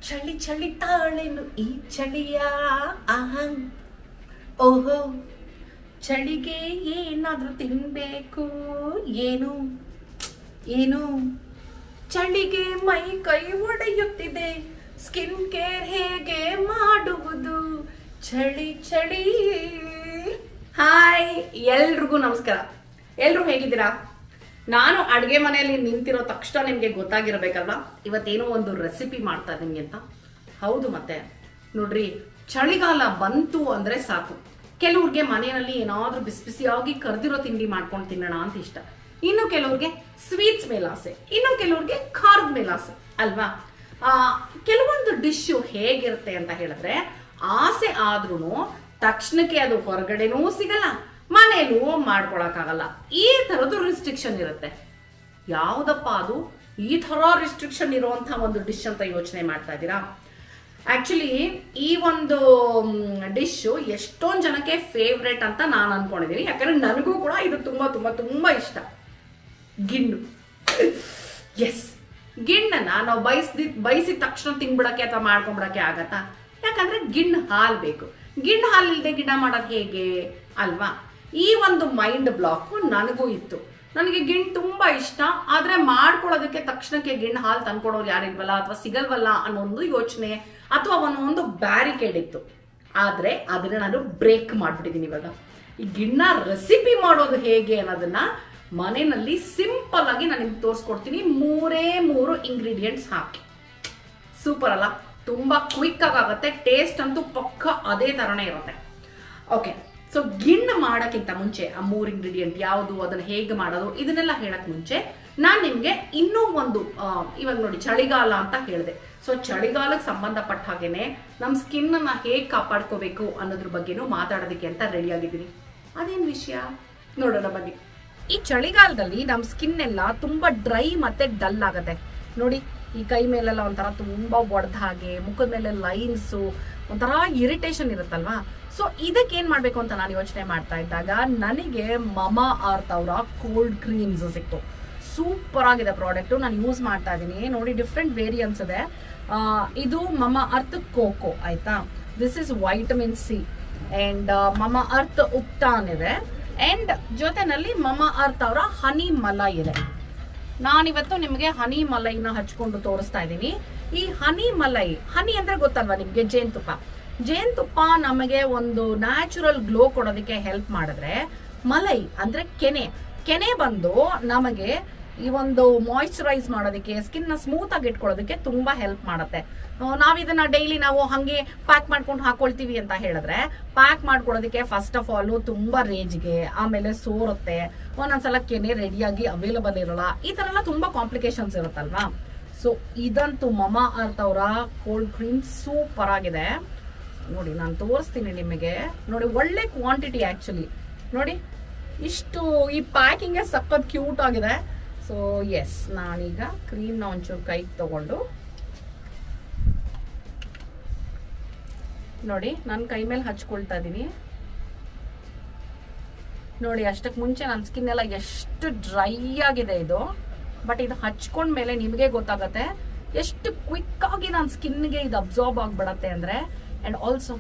ಚಳಿ ಚಳಿ ತಾಳೆನು ಈ ಚಳಿಯ ಆಹಂ ಓಹೋ ಚಳಿಗೆ ಏನಾದ್ರೂ ತಿನ್ಬೇಕು ಏನು ಏನು ಚಳಿಗೆ ಮೈ ಕೈ ಒಡೆಯುತ್ತಿದೆ ಸ್ಕಿನ್ ಕೇರ್ ಹೇಗೆ ಮಾಡುವುದು ಚಳಿ ಚಳಿ ಹಾಯ್ ಎಲ್ರಿಗೂ ನಮಸ್ಕಾರ ಎಲ್ರು ಹೇಗಿದ್ದೀರಾ ನಾನು ಅಡುಗೆ ಮನೆಯಲ್ಲಿ ನಿಂತಿರೋ ತಕ್ಷಣ ನಿಮಗೆ ಗೊತ್ತಾಗಿರ್ಬೇಕಲ್ವಾ ಇವತ್ತೇನೋ ಒಂದು ರೆಸಿಪಿ ಮಾಡ್ತಾ ಇದ್ದೀನಿ ಅಂತ ಹೌದು ಮತ್ತೆ ನೋಡ್ರಿ ಚಳಿಗಾಲ ಬಂತು ಅಂದ್ರೆ ಸಾಕು ಕೆಲವ್ರಿಗೆ ಮನೆಯಲ್ಲಿ ಏನಾದ್ರೂ ಬಿಸಿ ಬಿಸಿಯಾಗಿ ಕರೆದಿರೋ ತಿಂಡಿ ಮಾಡ್ಕೊಂಡು ತಿನ್ನೋಣ ಅಂತ ಇಷ್ಟ ಇನ್ನು ಕೆಲವ್ರಿಗೆ ಸ್ವೀಟ್ಸ್ ಮೇಲೆ ಆಸೆ ಇನ್ನು ಕೆಲವ್ರಿಗೆ ಖಾರದ ಮೇಲೆ ಆಸೆ ಅಲ್ವಾ ಆ, ಕೆಲವೊಂದು ಡಿಶ್ಶು ಹೇಗಿರುತ್ತೆ ಅಂತ ಹೇಳಿದ್ರೆ ಆಸೆ ಆದ್ರೂ ತಕ್ಷಣಕ್ಕೆ ಅದು ಹೊರಗಡೆನೂ ಸಿಗಲ್ಲ ಮನೇಲೂ ಮಾಡ್ಕೊಳಕ್ಕಾಗಲ್ಲ ಈ ಥರದ್ದು ರಿಸ್ಟ್ರಿಕ್ಷನ್ ಇರುತ್ತೆ ಯಾವುದಪ್ಪ ಅದು ಈ ಥರ ರಿಸ್ಟ್ರಿಕ್ಷನ್ ಇರುವಂತಹ ಒಂದು ಡಿಶ್ ಅಂತ ಯೋಚನೆ ಮಾಡ್ತಾ ಇದ್ದೀರಾ ಆಕ್ಚುಲಿ ಈ ಒಂದು ಡಿಶ್ಶು ಎಷ್ಟೊಂದು ಜನಕ್ಕೆ ಫೇವ್ರೆಟ್ ಅಂತ ನಾನು ಅನ್ಕೊಂಡಿದ್ದೀನಿ ಯಾಕಂದ್ರೆ ನನಗೂ ಕೂಡ ಇದು ತುಂಬಾ ತುಂಬಾ ತುಂಬಾ ಇಷ್ಟ ಗಿಣ್ಣು ಎಸ್ ಗಿಣ್ಣನ್ನ ನಾವು ಬಯಸ್ದಿ ಬಯಸಿದ ತಕ್ಷಣ ತಿನ್ಬಿಡಕ್ಕೆ ಅಥವಾ ಮಾಡ್ಕೊಂಡ್ಬಿಡಕ್ಕೆ ಆಗತ್ತಾ ಯಾಕಂದ್ರೆ ಗಿಣ್ಣು ಹಾಲು ಬೇಕು ಗಿಣ್ಣು ಹಾಲು ಇಲ್ಲದೆ ಗಿಡ ಮಾಡೋದು ಹೇಗೆ ಅಲ್ವಾ ಈ ಒಂದು ಮೈಂಡ್ ಬ್ಲಾಕ್ ನನಗೂ ಇತ್ತು ನನಗೆ ಗಿಣ್ಣು ತುಂಬಾ ಇಷ್ಟ ಆದ್ರೆ ಮಾಡ್ಕೊಳ್ಳೋದಕ್ಕೆ ತಕ್ಷಣಕ್ಕೆ ಗಿಣ್ಣು ಹಾಲು ತಂದ್ಕೊಡೋರು ಯಾರಿಲ್ವಲ್ಲ ಅಥವಾ ಸಿಗಲ್ವಲ್ಲ ಅನ್ನೋ ಒಂದು ಯೋಚನೆ ಅಥವಾ ಅನ್ನೋ ಒಂದು ಬ್ಯಾರಿಕೇಡ್ ಇತ್ತು ಆದ್ರೆ ಅದನ್ನ ನಾನು ಬ್ರೇಕ್ ಮಾಡ್ಬಿಟ್ಟಿದ್ದೀನಿ ಇವಾಗ ಈ ಗಿಣ್ಣ ರೆಸಿಪಿ ಮಾಡೋದು ಹೇಗೆ ಅನ್ನೋದನ್ನ ಮನೆಯಲ್ಲಿ ಸಿಂಪಲ್ ಆಗಿ ನಾನು ನಿಮ್ಗೆ ತೋರಿಸ್ಕೊಡ್ತೀನಿ ಮೂರೇ ಮೂರು ಇಂಗ್ರೀಡಿಯೆಂಟ್ಸ್ ಹಾಕಿ ಸೂಪರ್ ಅಲ್ಲ ತುಂಬಾ ಕ್ವಿಕ್ ಆಗುತ್ತೆ ಟೇಸ್ಟ್ ಅಂತೂ ಪಕ್ಕ ಅದೇ ತರನೇ ಇರುತ್ತೆ ಓಕೆ ಸೊ ಗಿಣ್ಣು ಮಾಡೋಕ್ಕಿಂತ ಮುಂಚೆ ಆ ಮೂರು ಇಂಗ್ರೀಡಿಯೆಂಟ್ ಯಾವುದು ಅದನ್ನ ಹೇಗೆ ಮಾಡೋದು ಇದನ್ನೆಲ್ಲ ಹೇಳಕ್ ಮುಂಚೆ ನಾನು ನಿಮ್ಗೆ ಇನ್ನೂ ಒಂದು ಆ, ಇವಾಗ ನೋಡಿ ಚಳಿಗಾಲ ಅಂತ ಹೇಳಿದೆ ಸೊ ಚಳಿಗಾಲಕ್ಕೆ ಸಂಬಂಧಪಟ್ಟ ಹಾಗೇನೆ ನಮ್ಮ ಸ್ಕಿನ್ ಅನ್ನ ಹೇಗೆ ಕಾಪಾಡ್ಕೋಬೇಕು ಅನ್ನೋದ್ರ ಬಗ್ಗೆನೂ ಮಾತಾಡೋದಕ್ಕೆ ಅಂತ ರೆಡಿ ಆಗಿದ್ದೀನಿ ಅದೇನ್ ವಿಷಯ ನೋಡೋಣ ಬನ್ನಿ ಈ ಚಳಿಗಾಲದಲ್ಲಿ ನಮ್ಮ ಸ್ಕಿನ್ ಎಲ್ಲ ತುಂಬಾ ಡ್ರೈ ಮತ್ತೆ ಡಲ್ ಆಗತ್ತೆ ನೋಡಿ ಈ ಕೈ ಮೇಲೆಲ್ಲ ಒಂಥರ ತುಂಬಾ ಒಡ್ದ ಹಾಗೆ ಮುಖದ ಮೇಲೆ ಲೈನ್ಸು ಒಂಥರ ಇರಿಟೇಷನ್ ಇರುತ್ತಲ್ವಾ ಸೊ ಇದಕ್ಕೆ ಏನ್ ಮಾಡ್ಬೇಕು ಅಂತ ನಾನು ಯೋಚನೆ ಮಾಡ್ತಾ ಇದ್ದಾಗ ನನಗೆ ಮಮಾ ಅರ್ತ್ ಅವರ ಕೋಲ್ಡ್ ಕ್ರೀಮ್ಸ್ ಸಿಕ್ತು ಸೂಪರ್ ಆಗಿದೆ ಪ್ರಾಡಕ್ಟ್ ನಾನು ಯೂಸ್ ಮಾಡ್ತಾ ಇದ್ದೀನಿ ನೋಡಿ ಡಿಫ್ರೆಂಟ್ ವೇರಿಯನ್ಸ್ ಇದೆ ಆ, ಇದು ಮಮ ಅರ್ತ್ ಕೋಕೋ ಆಯ್ತಾ this is vitamin C and Mamaearth ubtan ಇದೆ ಅಂಡ್ ಜೊತೆನಲ್ಲಿ ಮಮ ಅರ್ತ್ ಅವರ ಹನಿ ಮಲೈ ಇದೆ ನಾನಿವತ್ತು ನಿಮಗೆ ಹನಿ ಮಲೈನ ಹಚ್ಕೊಂಡು ತೋರಿಸ್ತಾ ಇದ್ದೀನಿ ಈ ಹನಿ ಮಲೈ ಹನಿ ಅಂದ್ರೆ ಗೊತ್ತಲ್ವಾ ನಿಮ್ಗೆ ಜೇನುತುಪ್ಪ ಜೇನುತುಪ್ಪ ನಮಗೆ ಒಂದು ನ್ಯಾಚುರಲ್ ಗ್ಲೋ ಕೊಡೋದಕ್ಕೆ ಹೆಲ್ಪ್ ಮಾಡಿದ್ರೆ ಮಲೈ ಅಂದ್ರೆ ಕೆನೆ ಕೆನೆ ಬಂದು ನಮಗೆ ಈ ಒಂದು ಮಾಯಿಶ್ಚರೈಸ್ ಮಾಡೋದಕ್ಕೆ ಸ್ಕಿನ್ ನ ಸ್ಮೂತ್ ಆಗಿ ಇಟ್ಕೊಳ್ಳೋದಕ್ಕೆ ತುಂಬಾ ಹೆಲ್ಪ್ ಮಾಡುತ್ತೆ ಆ, ನಾವ್ ಇದನ್ನ ಡೈಲಿ ನಾವು ಹಂಗೆ ಪ್ಯಾಕ್ ಮಾಡ್ಕೊಂಡು ಹಾಕೊಳ್ತೀವಿ ಅಂತ ಹೇಳಿದ್ರೆ ಪ್ಯಾಕ್ ಮಾಡ್ಕೊಡೋದಕ್ಕೆ ಫಸ್ಟ್ ಆಫ್ ಆಲ್ ತುಂಬಾ ರೇಂಜ್ಗೆ ಆಮೇಲೆ ಸೋರುತ್ತೆ ಒಂದೊಂದ್ಸಲ ಕೆನೆ ರೆಡಿಯಾಗಿ ಅವೈಲಬಲ್ ಇರಲ್ಲ ಈ ತರ ಎಲ್ಲ ತುಂಬಾ ಕಾಂಪ್ಲಿಕೇಶನ್ಸ್ ಇರುತ್ತಲ್ವಾ ಸೊ ಇದಂತೂ ಮಮಾ ಅರ್ತ್ ಅವರ ಕೋಲ್ಡ್ ಕ್ರೀಮ್ ಸೂಪರ್ ಆಗಿದೆ ನೋಡಿ ನಾನು ತೋರಿಸ್ತೀನಿ ನಿಮಗೆ ನೋಡಿ ಒಳ್ಳೆ ಕ್ವಾಂಟಿಟಿ ಆಕ್ಚುಲಿ ನೋಡಿ ಇಷ್ಟು ಈ ಪ್ಯಾಕಿಂಗ್ ಸಖತ್ ಕ್ಯೂಟ್ ಆಗಿದೆ ಸೊ ಎಸ್ ನಾನೀಗ ಕ್ರೀಮ್ನ ಒಂಚೂರು ಕೈಗೆ ತಗೊಂಡು ನೋಡಿ ನನ್ನ ಕೈ ಮೇಲೆ ಹಚ್ಕೊಳ್ತಾ ಇದ್ದೀನಿ ನೋಡಿ ಅಷ್ಟಕ್ಕೆ ಮುಂಚೆ ನನ್ನ ಸ್ಕಿನ್ ಎಲ್ಲ ಎಷ್ಟು ಡ್ರೈ ಆಗಿದೆ ಇದು ಬಟ್ ಇದು ಹಚ್ಕೊಂಡ್ಮೇಲೆ ನಿಮಗೆ ಗೊತ್ತಾಗತ್ತೆ ಎಷ್ಟು ಕ್ವಿಕ್ ಆಗಿ ನನ್ನ ಸ್ಕಿನ್ಗೆ ಇದು ಅಬ್ಸಾರ್ಬ್ ಆಗ್ಬಿಡತ್ತೆ ಅಂದ್ರೆ ಅಂಡ್ ಆಲ್ಸೋ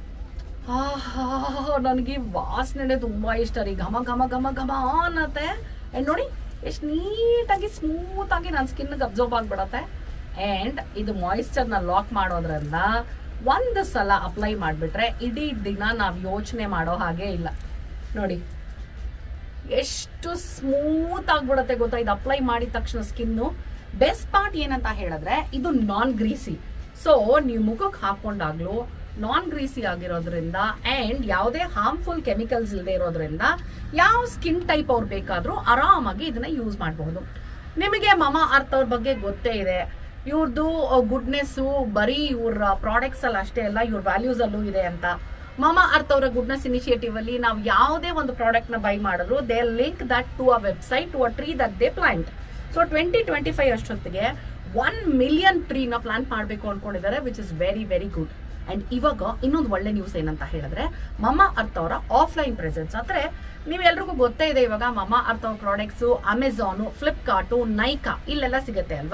ನನಗೆ ವಾಸನೆ ತುಂಬಾ ಇಷ್ಟ ರೀ ಘಮ ಘಮ ಘಮ ಘಮ ಅನ್ನತ್ತೆ ಅಂಡ್ ನೋಡಿ ಎಷ್ಟು ನೀಟಾಗಿ ಸ್ಮೂತ್ ಆಗಿ ನನ್ನ ಸ್ಕಿನ್ಗೆ ಅಬ್ಸರ್ವ್ ಆಗ್ಬಿಡತ್ತೆ ಅಂಡ್ ಇದು ಮಾಯಿಶ್ಚರ್ನ ಲಾಕ್ ಮಾಡೋದ್ರಿಂದ ಒಂದು ಸಲ ಅಪ್ಲೈ ಮಾಡಿಬಿಟ್ರೆ ಇಡೀ ದಿನ ನಾವು ಯೋಚನೆ ಮಾಡೋ ಹಾಗೆ ಇಲ್ಲ ನೋಡಿ ಎಷ್ಟು ಸ್ಮೂತ್ ಆಗ್ಬಿಡತ್ತೆ ಗೊತ್ತಾ ಇದು ಅಪ್ಲೈ ಮಾಡಿದ ತಕ್ಷಣ ಸ್ಕಿನ್ನು ಬೆಸ್ಟ್ ಪಾರ್ಟ್ ಏನಂತ ಹೇಳಿದ್ರೆ ಇದು ನಾನ್ ಗ್ರೀಸಿ ಸೊ ನೀವು ಮುಖಕ್ಕೆ ಹಾಕೊಂಡಾಗ್ಲೂ ನಾನ್ ಗ್ರೀಸಿ ಆಗಿರೋದ್ರಿಂದ ಅಂಡ್ ಯಾವುದೇ ಹಾರ್ಮ್ಫುಲ್ ಕೆಮಿಕಲ್ಸ್ ಇಲ್ಲದೆ ಇರೋದ್ರಿಂದ ಯಾವ ಸ್ಕಿನ್ ಟೈಪ್ ಅವ್ರು ಬೇಕಾದ್ರೂ ಆರಾಮಾಗಿ ಇದನ್ನ ಯೂಸ್ ಮಾಡಬಹುದು ನಿಮಗೆ ಮಮಾ ಅರ್ತ್ ಅವ್ರ ಬಗ್ಗೆ ಗೊತ್ತೇ ಇದೆ ಇವ್ರದ್ದು ಗುಡ್ನೆಸ್ಸು ಬರೀ ಇವ್ರ ಪ್ರಾಡಕ್ಟ್ಸ್ ಅಲ್ಲಿ ಅಷ್ಟೇ ಅಲ್ಲ ಇವ್ರ ವ್ಯಾಲ್ಯೂಸ್ ಅಲ್ಲೂ ಇದೆ ಅಂತ ಮಮಾ ಅರ್ತ್ ಅವರ ಗುಡ್ನೆಸ್ ಇನಿಷಿಯೇಟಿವ್ ಅಲ್ಲಿ ನಾವು ಯಾವುದೇ ಒಂದು ಪ್ರಾಡಕ್ಟ್ ನ ಬೈ ಮಾಡಿದ್ರು they link that to a website to a tree that they plant so twenty twenty five ಅಷ್ಟೊತ್ತಿಗೆ ಒನ್ ಮಿಲಿಯನ್ ಟ್ರೀನ ಪ್ಲಾಂಟ್ ಮಾಡಬೇಕು ಅನ್ಕೊಂಡಿದ್ದಾರೆ which is very very good and ಇವಾಗ ಇನ್ನೊಂದು ಒಳ್ಳೆ ನ್ಯೂಸ್ ಏನಂತ ಹೇಳಿದ್ರೆ ಮಮಾ ಅರ್ತ್ ಅವರ ಆಫ್ಲೈನ್ ಪ್ರೆಸೆನ್ಸ್ ಅಂದ್ರೆ ನೀವೆಲ್ರಿಗೂ ಗೊತ್ತೇ ಇದೆ ಇವಾಗ ಮಮಾ ಅರ್ತ್ ಅವ್ರ ಪ್ರಾಡಕ್ಟ್ಸ್ ಅಮೆಝಾನು ಫ್ಲಿಪ್ಕಾರ್ಟು ನೈಕಾ ಇಲ್ಲೆಲ್ಲ ಸಿಗುತ್ತೆ ಅಲ್ವಾ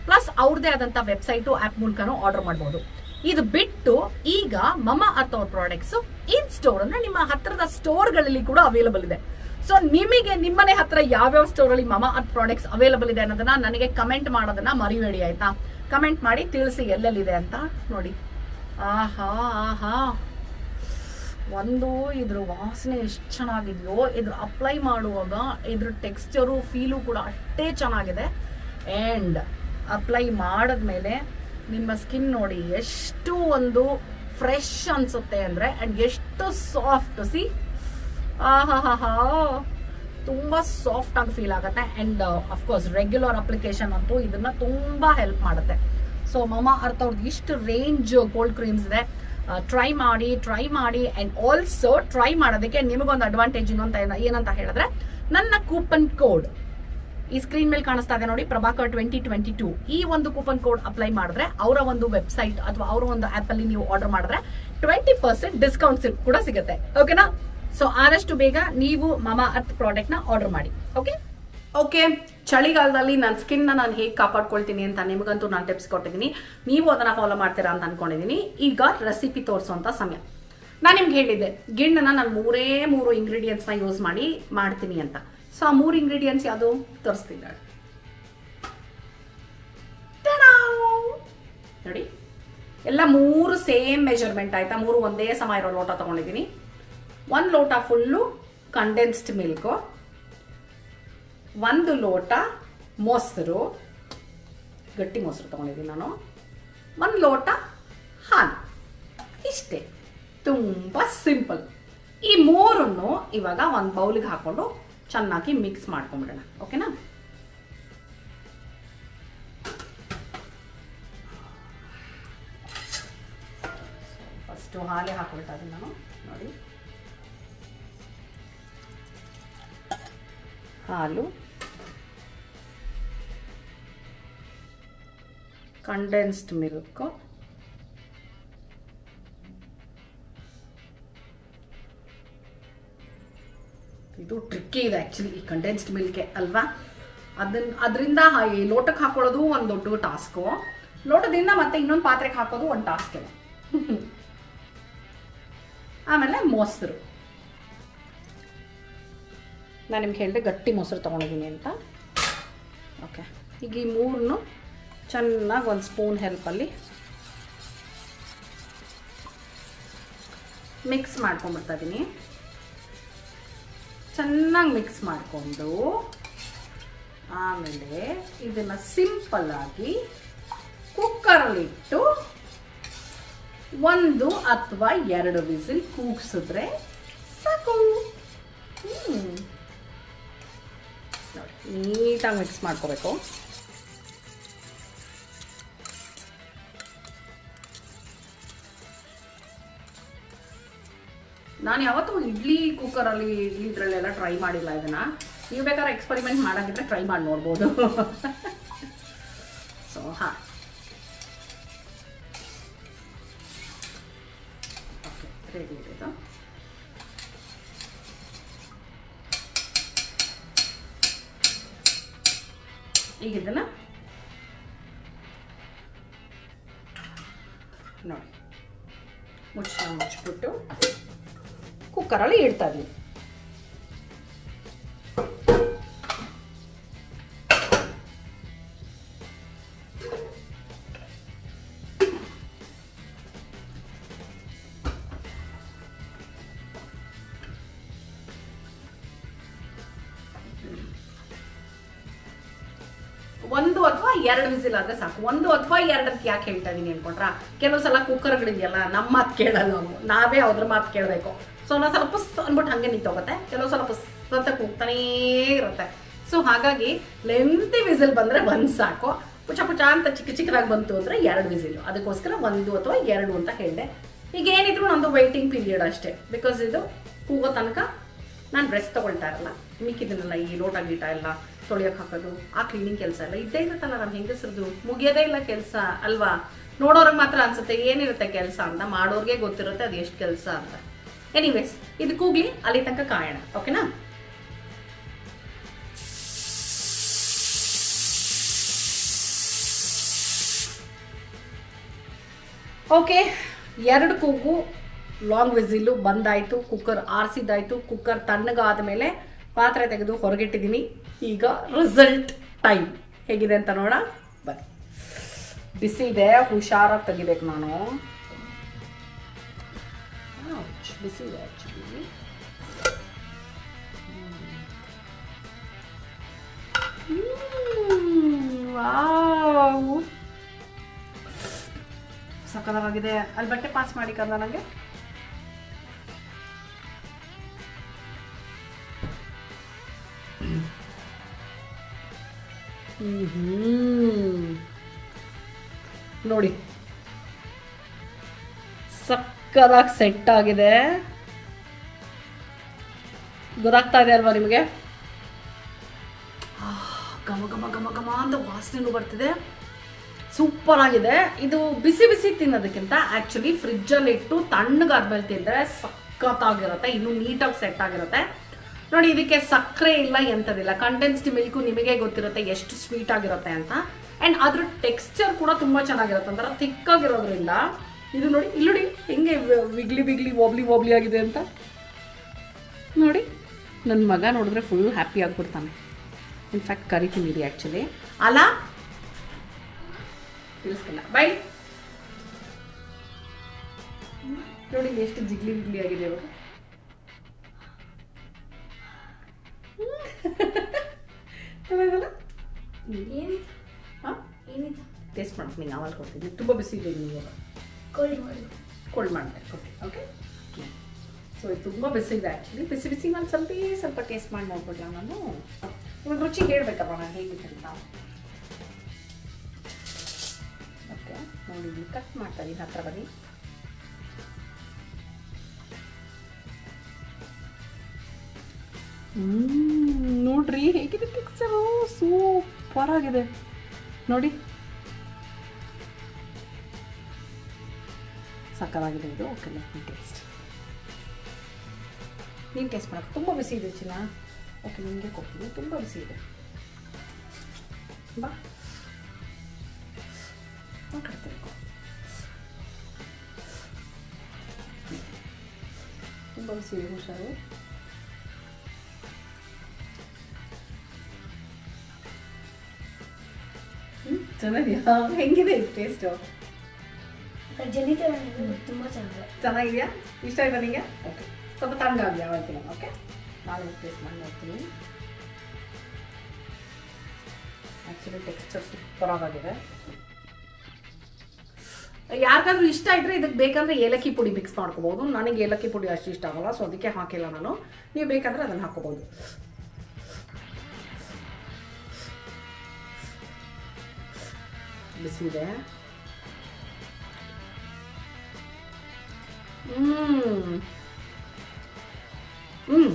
ಪ್ಲಸ್ ಅವ್ರದೇ ಆದಂತ ವೆಬ್ಸೈಟು ಆಪ್ ಮೂಲಕನೂ ಆರ್ಡರ್ ಮಾಡಬಹುದು ಇದು ಬಿಟ್ಟು ಈಗ ಮಮ ಅರ್ಥ ಅವ್ರ ಪ್ರಾಡಕ್ಟ್ಸ್ ಇನ್ ಸ್ಟೋರ್ ಅಂದ್ರೆ ನಿಮ್ಮ ಹತ್ತಿರದ ಸ್ಟೋರ್ಗಳಲ್ಲಿ ಕೂಡ ಅವೈಲಬಲ್ ಇದೆ ಸೊ ನಿಮಗೆ ನಿಮ್ಮನೆ ಹತ್ರ ಯಾವ್ಯಾವ ಸ್ಟೋರ್ ಅಲ್ಲಿ ಮಮ ಅರ್ತ್ ಪ್ರಾಡಕ್ಟ್ಸ್ ಅವೈಲಬಲ್ ಇದೆ ಅನ್ನೋದನ್ನ ನನಗೆ ಕಮೆಂಟ್ ಮಾಡೋದನ್ನ ಮರಿಬೇಡಿ ಆಯ್ತಾ ಕಮೆಂಟ್ ಮಾಡಿ ತಿಳಿಸಿ ಎಲ್ಲೆಲ್ಲಿದೆ ಅಂತ ನೋಡಿ ಆಹಾ ಆಹಾ ಒಂದು ಇದ್ರ ವಾಸನೆ ಎಷ್ಟು ಚೆನ್ನಾಗಿದೆಯೋ ಇದ್ರ ಅಪ್ಲೈ ಮಾಡುವಾಗ ಇದ್ರ ಟೆಕ್ಸ್ಚರು ಫೀಲು ಕೂಡ ಅಷ್ಟೇ ಚೆನ್ನಾಗಿದೆ ಆ್ಯಂಡ್ ಅಪ್ಲೈ ಮಾಡಿದ್ಮೇಲೆ ನಿಮ್ಮ ಸ್ಕಿನ್ ನೋಡಿ ಎಷ್ಟು ಒಂದು ಫ್ರೆಶ್ ಅನ್ಸುತ್ತೆ ಅಂದರೆ ಆ್ಯಂಡ್ ಎಷ್ಟು ಸಾಫ್ಟ್ ಸಿ ಆಹಾಹಾ ತುಂಬ ಸಾಫ್ಟ್ ಆಗಿ ಫೀಲ್ ಆಗುತ್ತೆ ಆ್ಯಂಡ್ ಅಫ್ಕೋರ್ಸ್ ರೆಗ್ಯುಲರ್ ಅಪ್ಲಿಕೇಶನ್ ಅಂತೂ ಇದನ್ನ ತುಂಬ ಹೆಲ್ಪ್ ಮಾಡುತ್ತೆ ಸೊ ಮಮ ಅರ್ಥ ಅವ್ರದ್ದು ಇಷ್ಟು ರೇಂಜ್ ಕೋಲ್ಡ್ ಕ್ರೀಮ್ಸ್ ಇದೆ ಟ್ರೈ ಮಾಡಿ ಟ್ರೈ ಮಾಡಿ ಆ್ಯಂಡ್ ಆಲ್ಸೋ ಟ್ರೈ ಮಾಡೋದಕ್ಕೆ ನಿಮಗೊಂದು ಅಡ್ವಾಂಟೇಜ್ ಇನ್ನೊಂತ ಏನ- ಏನಂತ ಹೇಳಿದ್ರೆ ನನ್ನ ಕೂಪನ್ ಕೋಡ್ ಈ ಸ್ಕ್ರೀನ್ ಮೇಲೆ ಕಾಣಿಸ್ತಾ ಇದೆ ನೋಡಿ ಪ್ರಭಾಕರ್ ಟ್ವೆಂಟಿ ಟ್ವೆಂಟಿ ಟೂ ಈ ಒಂದು ಕೂಪನ್ ಕೋಡ್ ಅಪ್ಲೈ ಮಾಡಿದ್ರೆ ಅವರ ಒಂದು ವೆಬ್ಸೈಟ್ ಅಥವಾ ಅವರ ಒಂದು ಆಪ್ ಅಲ್ಲಿ ನೀವು ಆರ್ಡರ್ ಮಾಡಿದ್ರೆ ಟ್ವೆಂಟಿ ಪರ್ಸೆಂಟ್ ಡಿಸ್ಕೌಂಟ್ ಕೂಡ ಸಿಗುತ್ತೆ ಓಕೆನಾ ಸೊ ಆದಷ್ಟು ಬೇಗ ನೀವು ಮಮಾ ಅರ್ತ್ ಪ್ರಾಡಕ್ಟ್ ನ ಆರ್ಡರ್ ಮಾಡಿ ಓಕೆ ಓಕೆ ಚಳಿಗಾಲದಲ್ಲಿ ನನ್ನ ಸ್ಕಿನ್ ನಾನು ಹೇಗೆ ಕಾಪಾಡ್ಕೊಳ್ತೀನಿ ಅಂತ ನಿಮಗಂತೂ ನಾನು ಟಿಪ್ಸ್ ಕೊಟ್ಟಿದ್ದೀನಿ ನೀವು ಅದನ್ನ ಫಾಲೋ ಮಾಡ್ತೀರಾ ಅಂತ ಅನ್ಕೊಂಡಿದ್ದೀನಿ ಈಗ ರೆಸಿಪಿ ತೋರಿಸುವಂತ ಸಮಯ ನಾನು ನಿಮ್ಗೆ ಹೇಳಿದ್ದೆ ಗಿಣ್ಣನ ನಾನು ಮೂರೇ ಮೂರು ಇಂಗ್ರೀಡಿಯೆಂಟ್ಸ್ನ ಯೂಸ್ ಮಾಡಿ ಮಾಡ್ತೀನಿ ಅಂತ ಸೊ ಆ ಮೂರು ಇಂಗ್ರೀಡಿಯೆಂಟ್ಸ್ ಯಾವುದು ತೋರಿಸ್ತೀನಿ ನೋಡಿ Ta-da! ನೋಡಿ ಎಲ್ಲ ಮೂರು ಸೇಮ್ ಮೆಜರ್ಮೆಂಟ್ ಆಯ್ತಾ ಮೂರು ಒಂದೇ ಸಮ ಇರೋ ಲೋಟ ತಗೊಂಡಿದ್ದೀನಿ ಒಂದು ಲೋಟ ಫುಲ್ಲು ಕಂಡೆನ್ಸ್ಡ್ ಮಿಲ್ಕು ಒಂದು ಲೋಟ ಮೊಸರು ಗಟ್ಟಿ ಮೊಸರು ತಗೊಂಡಿದ್ದೀನಿ ನಾನು ಒಂದು ಲೋಟ ಹಾಲು ಇಷ್ಟೇ ತುಂಬ ಸಿಂಪಲ್ ಈ ಮೂರನ್ನು ಇವಾಗ ಒಂದು ಬೌಲಿಗೆ ಹಾಕೊಂಡು ಚೆನ್ನಾಗಿ ಮಿಕ್ಸ್ ಮಾಡ್ಕೊಂಡ್ಬಿಡೋಣ ಓಕೆನಾ ಫಸ್ಟು ಹಾಲೇ ಹಾಕ್ಬಿಡ್ತಾ ಇದ್ದೀನಿ ನಾನು ನೋಡಿ ಹಾಲು ಕಂಡೆನ್ಸ್ಡ್ ಮಿಲ್ಕ್ ಇದು ಟ್ರಿಕ್ಕಿ ಇದೆ ಆ್ಯಕ್ಚುಲಿ ಈ ಕಂಡೆನ್ಸ್ಡ್ ಮಿಲ್ಕೆ ಅಲ್ವಾ ಅದನ್ನ ಅದರಿಂದ ಈ ಲೋಟಕ್ಕೆ ಹಾಕೊಳ್ಳೋದು ಒಂದು ದೊಡ್ಡ ಟಾಸ್ಕು ಲೋಟದಿಂದ ಮತ್ತೆ ಇನ್ನೊಂದು ಪಾತ್ರೆಗೆ ಹಾಕೋದು ಒಂದು ಟಾಸ್ಕ್ ಇದೆ ಆಮೇಲೆ ಮೊಸರು ನಾನು ನಿಮ್ಗೆ ಹೇಳಿದೆ ಗಟ್ಟಿ ಮೊಸರು ತೊಗೊಂಡಿದ್ದೀನಿ ಅಂತ ಓಕೆ ಈಗ ಈ ಮೂರನ್ನು ಚೆನ್ನಾಗಿ ಒಂದು ಸ್ಪೂನ್ ಹೆಲ್ಪಲ್ಲಿ ಮಿಕ್ಸ್ ಮಾಡ್ಕೊಂಡ್ಬಿಡ್ತಾ ಇದ್ದೀನಿ ಚೆನ್ನಾಗಿ ಮಿಕ್ಸ್ ಮಾಡಿಕೊಂಡು ಆಮೇಲೆ ಇದನ್ನು ಸಿಂಪಲ್ ಆಗಿ ಕುಕ್ಕರಲ್ಲಿಟ್ಟು ಒಂದು ಅಥವಾ ಎರಡು ವಿಸಿಲ್ ಕೂಗ್ಸಿದ್ರೆ ಸಾಕು ಹ್ಮ್. ನೋಡಿ ನೀಟಾಗಿ ಮಿಕ್ಸ್ ಮಾಡ್ಕೋಬೇಕು ನಾನು ಯಾವತ್ತೂ ಇಡ್ಲಿ ಕುಕ್ಕರಲ್ಲಿ ಇಡ್ಲಿ ಇದ್ರಲ್ಲೆಲ್ಲ ಟ್ರೈ ಮಾಡಿಲ್ಲ ಇದನ್ನ ನೀವು ಬೇಕಾದ್ರೆ ಎಕ್ಸ್ಪರಿಮೆಂಟ್ ಮಾಡೋದಿದ್ರೆ ಟ್ರೈ ಮಾಡಿ ನೋಡ್ಬೋದು ಸೊ ಹಾಂ ಓಕೆ ರೆಡಿ ಇದೆ ಇದು ಈಗ ಇದನ್ನ ನೋಡಿ ಮುಚ್ಚ ಮುಚ್ಚಿಬಿಟ್ಟು ಕುಕ್ಕರಲ್ಲಿ ಇಡ್ತಾ ಇದ್ವಿ ಒಂದು ಅಥವಾ ಎರಡು ವಿಸಿಲ್ ಆದ್ರೆ ಸಾಕು ಒಂದು ಅಥವಾ ಎರಡಕ್ಕೆ ಯಾಕೆ ಹೇಳ್ತಾ ಇದೀನಿ ಅನ್ಕೊಂಡ್ರ ಕೆಲವು ಸಲ ಕುಕ್ಕರ್ಗಳಿದೆಯಲ್ಲ ನಮ್ಮ ಮಾತು ಕೇಳಲ್ಲ ನಾವು ನಾವೇ ಅದ್ರ ಮಾತು ಕೇಳಬೇಕು ಸೊ ನಾವು ಸ್ವಲ್ಪ ಸ್ ಅಂದ್ಬಿಟ್ಟು ಹಂಗೆ ನಿಂತೋಗುತ್ತೆ ಕೆಲವು ಸ್ವಲ್ಪ ಸತ್ತ ಕೂಗ್ತಾನೇ ಇರುತ್ತೆ ಸೊ ಹಾಗಾಗಿ ಲೆಂತಿ ವಿಸಿಲ್ ಬಂದ್ರೆ ಒಂದ್ ಸಾಕು ಪುಚ ಪುಚ ಅಂತ ಚಿಕ್ಕ ಚಿಕ್ಕದಾಗಿ ಬಂತು ಅಂದ್ರೆ ಎರಡು ವಿಸಿಲ್ ಅದಕ್ಕೋಸ್ಕರ ಒಂದು ಅಥವಾ ಎರಡು ಅಂತ ಹೇಳಿದೆ ಈಗ ಏನಿದ್ರು ನಂದು ವೈಟಿಂಗ್ ಪೀರಿಯಡ್ ಅಷ್ಟೇ ಬಿಕಾಸ್ ಇದು ಕೂಗೋ ತನಕ ನಾನು ರೆಸ್ಟ್ ತಗೊಳ್ತಾ ಇರಲ್ಲ ಮಿಕ್ಕಿದನ್ನೆಲ್ಲ ಈ ಲೋಟ ಗೀಟ ಎಲ್ಲ ತೊಳೆಯೋಕೆ ಹಾಕೋದು ಆ ಕ್ಲೀನಿಂಗ್ ಕೆಲಸ ಎಲ್ಲ ಇದ್ದೇ ಇರುತ್ತಲ್ಲ ನಮ್ಮ ಹೆಂಗಸರದು ಮುಗಿಯೋದೇ ಇಲ್ಲ ಕೆಲಸ ಅಲ್ವಾ ನೋಡೋರಿಗೆ ಮಾತ್ರ ಅನ್ಸುತ್ತೆ ಏನಿರುತ್ತೆ ಕೆಲಸ ಅಂತ ಮಾಡೋರ್ಗೆ ಗೊತ್ತಿರುತ್ತೆ ಅದು ಎಷ್ಟು ಕೆಲಸ ಅಂತ ಎನಿವೇಸ್ ಇದು ಕೂಗ್ಲಿ ಅಲ್ಲಿ ತನಕ ಕಾಯೋಣ ಓಕೆನಾ ಓಕೆ ಎರಡು ಕೂಗು ಲಾಂಗ್ ವಿಸಿಲ್ಲು ಬಂದಾಯಿತು ಕುಕ್ಕರ್ ಆರಿಸಿದ್ದಾಯಿತು ಕುಕ್ಕರ್ ತಣ್ಣಗಾದ ಮೇಲೆ ಪಾತ್ರೆ ತೆಗೆದು ಹೊರಗಿಟ್ಟಿದ್ದೀನಿ ಈಗ ರಿಸಲ್ಟ್ ಟೈಮ್ ಹೇಗಿದೆ ಅಂತ ನೋಡ ಬನ್ನಿ ಬಿಸಿ ಇದೆ ಹುಷಾರಾಗಿ ತೆಗಿಬೇಕು ನಾನು Ouch, ಬಿಸಿ ಇದೆ ಆ್ಯಕ್ಚುಲಿ ವಾವ್ ಸಕಲವಾಗಿದೆ ಅಲ್ಲಿ ಬಟ್ಟೆ ಪಾಸ್ ಮಾಡಿ ಕಂದ ನನಗೆ ನೋಡಿ ಸಕ್ಕದಾಗಿ ಸೆಟ್ ಆಗಿದೆ ಗೊತ್ತಾಗ್ತಾ ಇದೆ ಅಲ್ವಾ ನಿಮಗೆ ಘಮ ಘಮ ಘಮ ಘಮ ಅಂತ ವಾಸನೆನೂ ಬರ್ತಿದೆ ಸೂಪರ್ ಆಗಿದೆ ಇದು ಬಿಸಿ ಬಿಸಿ ತಿನ್ನೋದಕ್ಕಿಂತ ಆ್ಯಕ್ಚುಲಿ ಫ್ರಿಜ್ಜಲ್ಲಿ ಇಟ್ಟು ತಣ್ಣಗಾದ್ಮೇಲೆ ತಿಂದರೆ ಸಖತ್ತಾಗಿರುತ್ತೆ ಇನ್ನೂ ನೀಟಾಗಿ ಸೆಟ್ ಆಗಿರುತ್ತೆ ನೋಡಿ ಇದಕ್ಕೆ ಸಕ್ಕರೆ ಇಲ್ಲ ಎಂಥದಿಲ್ಲ ಕಂಡೆನ್ಸ್ಡ್ ಮಿಲ್ಕು ನಿಮಗೆ ಗೊತ್ತಿರುತ್ತೆ ಎಷ್ಟು ಸ್ವೀಟ್ ಆಗಿರುತ್ತೆ ಅಂತ ಆ್ಯಂಡ್ ಅದ್ರ ಟೆಕ್ಸ್ಚರ್ ಕೂಡ ತುಂಬ ಚೆನ್ನಾಗಿರುತ್ತೆ ಒಂಥರ ತಿಕ್ಕಾಗಿರೋದ್ರಿಂದ ಇದು ನೋಡಿ ಇಲ್ಲಿ ನೋಡಿ ಹೆಂಗೆ ವಿಗ್ಲಿ ಬಿಗ್ಲಿ ಓಬ್ಲಿ ಓಬ್ಲಿ ಆಗಿದೆ ಅಂತ ನೋಡಿ ನನ್ನ ಮಗ ನೋಡಿದ್ರೆ ಫುಲ್ ಹ್ಯಾಪಿ ಆಗಿಬಿಡ್ತಾನೆ ಇನ್ಫ್ಯಾಕ್ಟ್ ಕರಿತೀನಿ ಇದು ಆ್ಯಕ್ಚುಲಿ ಅಲ್ಲ ತಿಳಿಸ್ಕಲ್ಲ ಬೈ ನೋಡಿ ಎಷ್ಟು ಜಿಗ್ಲಿ ಬಿಗ್ಲಿ ಆಗಿದೆ ಇವಾಗ ಚೆನ್ನಾಗಲ್ಲ ಏನಿದು ಹಾಂ ಏನಿದು ಟೇಸ್ಟ್ ಮಾಡ್ತೀನಿ ಆಮೇಲೆ ಕೊಡ್ತೀನಿ ತುಂಬ ಬಿಸಿ ಇದೆ ನೀವು ಇವಾಗ ಕೋಲ್ಡ್ ಮಾಡಿ ಕೋಲ್ಡ್ ಮಾಡಿದೆ ಓಕೆ ಓಕೆ ಸೊ ಇದು ತುಂಬ ಬಿಸಿ ಇದೆ ಆ್ಯಕ್ಚುಲಿ ಬಿಸಿ ಬಿಸಿ ನಾನು ಸ್ವಲ್ಪ ಸ್ವಲ್ಪ ಟೇಸ್ಟ್ ಮಾಡಿ ನೋಡ್ಬಿಡ್ಲಾ ನಾನು ಇವಾಗ ರುಚಿ ಹೇಳ್ಬೇಕಪ್ಪ ನಾನು ಹೇಗಿತ್ತು ಅಂತ ಓಕೆ ನೋಡಿ ಇಲ್ಲಿ ಕಟ್ ಮಾಡ್ತಾ ಇದ್ದೀನಿ ಹತ್ರ ಬನ್ನಿ ಹ್ಮ್, ನೋಡ್ರಿ ಹೇಗಿದೆ ಪಿಕ್ಚರು ಸೂಪರ್ ಆಗಿದೆ ನೋಡಿ ಸಕ್ಕತ್ತಾಗಿದೆ ಇದು ಓಕೆ ಲೆಟ್ ಮಿ ಟೇಸ್ಟ್ ನೀನು ಟೇಸ್ಟ್ ಮಾಡೋಕೆ ತುಂಬ ಬಿಸಿ ಇದೆ ಚಿನ್ನ ಓಕೆ ನಿಮಗೆ ಕೊಡ್ತೀನಿ ತುಂಬ ಬಿಸಿ ಇದೆ ಬಾ ಆ ಕಡೆ ತಿರ್ಕೊ. ತುಂಬ ಬಿಸಿ ಇದೆ ಹುಷಾರು ಹ್ಞೂ ಚೆನ್ನಾಗಿದೆಯಾ ಹೆಂಗಿದೆ ಟೇಸ್ಟು ಜನಿತ ತುಂಬ ಚೆನ್ನಾಗಿದೆ ಚೆನ್ನಾಗಿದೆಯಾ ಇಷ್ಟ ಆಯ್ತಾ ನಿಮಗೆ ಓಕೆ ಸ್ವಲ್ಪ ತಣ್ಣಗಾಗಲಿ ಅವತ್ತಿನ ಓಕೆ ನಾಳೆ ಟೇಸ್ಟ್ ಮಾಡಿ ನೋಡ್ತೀನಿ ಆ್ಯಕ್ಚುಲಿ ಟೆಕ್ಸ್ಚರ್ ಸೂಪರ್ ಆಗಿದೆ ಯಾರಿಗಾದ್ರೂ ಇಷ್ಟ ಇದ್ರೆ ಇದಕ್ಕೆ ಬೇಕಂದ್ರೆ ಏಲಕ್ಕಿ ಪುಡಿ ಮಿಕ್ಸ್ ಮಾಡ್ಕೋಬೋದು ನನಗೆ ಏಲಕ್ಕಿ ಪುಡಿ ಅಷ್ಟು ಇಷ್ಟ ಆಗಲ್ಲ ಸೊ ಅದಕ್ಕೆ ಹಾಕಿಲ್ಲ ನಾನು ನೀವು ಬೇಕಂದ್ರೆ ಅದನ್ನು ಹಾಕೋಬೋದು ಬಿಸಿ ಇದೆ ಹ್ಮ್ ಹ್ಮ್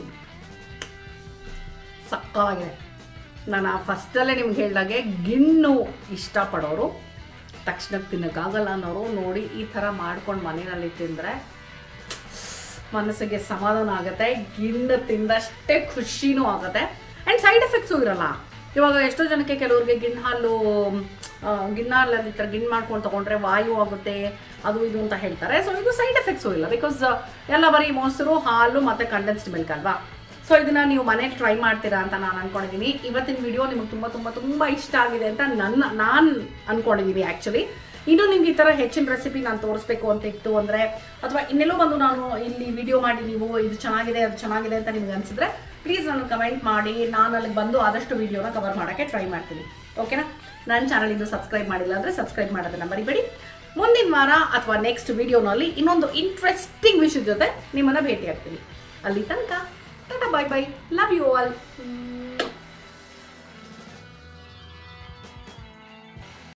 ಸಕ್ಕವಾಗಿದೆ ನಾನು ಆ ಫಸ್ಟಲ್ಲೇ ನಿಮ್ಗೆ ಹೇಳಿದಾಗೆ ಗಿಣ್ಣು ಇಷ್ಟಪಡೋರು ತಕ್ಷಣಕ್ಕೆ ತಿನ್ನೋಕ್ಕಾಗಲ್ಲ ಅನ್ನೋರು ನೋಡಿ ಈ ಥರ ಮಾಡ್ಕೊಂಡು ಮನೆಯಲ್ಲಿ ತಿಂದರೆ ಮನಸ್ಸಿಗೆ ಸಮಾಧಾನ ಆಗುತ್ತೆ ಗಿಣ್ಣು ತಿಂದಷ್ಟೇ ಖುಷಿನೂ ಆಗುತ್ತೆ ಆ್ಯಂಡ್ ಸೈಡ್ ಎಫೆಕ್ಟ್ಸು ಇರಲ್ಲ ಇವಾಗ ಎಷ್ಟೋ ಜನಕ್ಕೆ ಕೆಲವ್ರಿಗೆ ಗಿಣ್ಣು ಹಾಲು ಆ, ಗಿಣ್ಣು ಹಾಲಲ್ಲಿ ಈ ಥರ ಗಿಣ್ಣು ಮಾಡ್ಕೊಂಡು ತೊಗೊಂಡ್ರೆ ವಾಯು ಆಗುತ್ತೆ ಅದು ಇದು ಅಂತ ಹೇಳ್ತಾರೆ ಸೊ ಇದು ಸೈಡ್ ಎಫೆಕ್ಟ್ಸು ಇಲ್ಲ ಬಿಕಾಸ್ ಎಲ್ಲ ಬರೀ ಮೊಸರು ಹಾಲು ಮತ್ತು ಕಂಡೆನ್ಸ್ಡ್ ಮಿಲ್ಕ್ ಅಲ್ವಾ ಸೊ ಇದನ್ನ ನೀವು ಮನೇಲಿ ಟ್ರೈ ಮಾಡ್ತೀರಾ ಅಂತ ನಾನು ಅನ್ಕೊಂಡಿದ್ದೀನಿ ಇವತ್ತಿನ ವಿಡಿಯೋ ನಿಮಗೆ ತುಂಬ ತುಂಬ ತುಂಬ ಇಷ್ಟ ಆಗಿದೆ ಅಂತ ನನ್ನ ನಾನು ಅನ್ಕೊಂಡಿದ್ದೀನಿ ಆ್ಯಕ್ಚುಲಿ ಇನ್ನು ನಿಮ್ಗೆ ಈ ಥರ ಹೆಚ್ಚಿನ ರೆಸಿಪಿ ನಾನು ತೋರಿಸ್ಬೇಕು ಅಂತ ಇತ್ತು ಅಂದರೆ ಅಥವಾ ಇನ್ನೆಲ್ಲೋ ಬಂದು ನಾನು ಇಲ್ಲಿ ವಿಡಿಯೋ ಮಾಡಿ ನೀವು ಇದು ಚೆನ್ನಾಗಿದೆ ಅದು ಚೆನ್ನಾಗಿದೆ ಅಂತ ನಿಮ್ಗೆ ಅನಿಸಿದ್ರೆ ಪ್ಲೀಸ್ ನಾನು ಕಮೆಂಟ್ ಮಾಡಿ ನಾನು ಅಲ್ಲಿಗೆ ಬಂದು ಆದಷ್ಟು ವಿಡಿಯೋನ ಕವರ್ ಮಾಡೋಕ್ಕೆ ಟ್ರೈ ಮಾಡ್ತೀನಿ ಓಕೆನಾ ನನ್ನ ಚಾನಲ್ ಇನ್ನು ಸಬ್ಸ್ಕ್ರೈಬ್ ಮಾಡಿಲ್ಲ ಅಂದರೆ ಸಬ್ಸ್ಕ್ರೈಬ್ ಮಾಡೋದನ್ನ ಮರಿಬೇಡಿ ಮುಂದಿನ ವಾರ ಅಥವಾ ನೆಕ್ಸ್ಟ್ ವಿಡಿಯೋನಲ್ಲಿ ಇನ್ನೊಂದು ಇಂಟ್ರೆಸ್ಟಿಂಗ್ ವಿಷಯದ ಜೊತೆ ನಿಮ್ಮನ್ನು ಭೇಟಿ ಆಗ್ತೀನಿ ಅಲ್ಲಿ ತನಕ tata bye bye love you all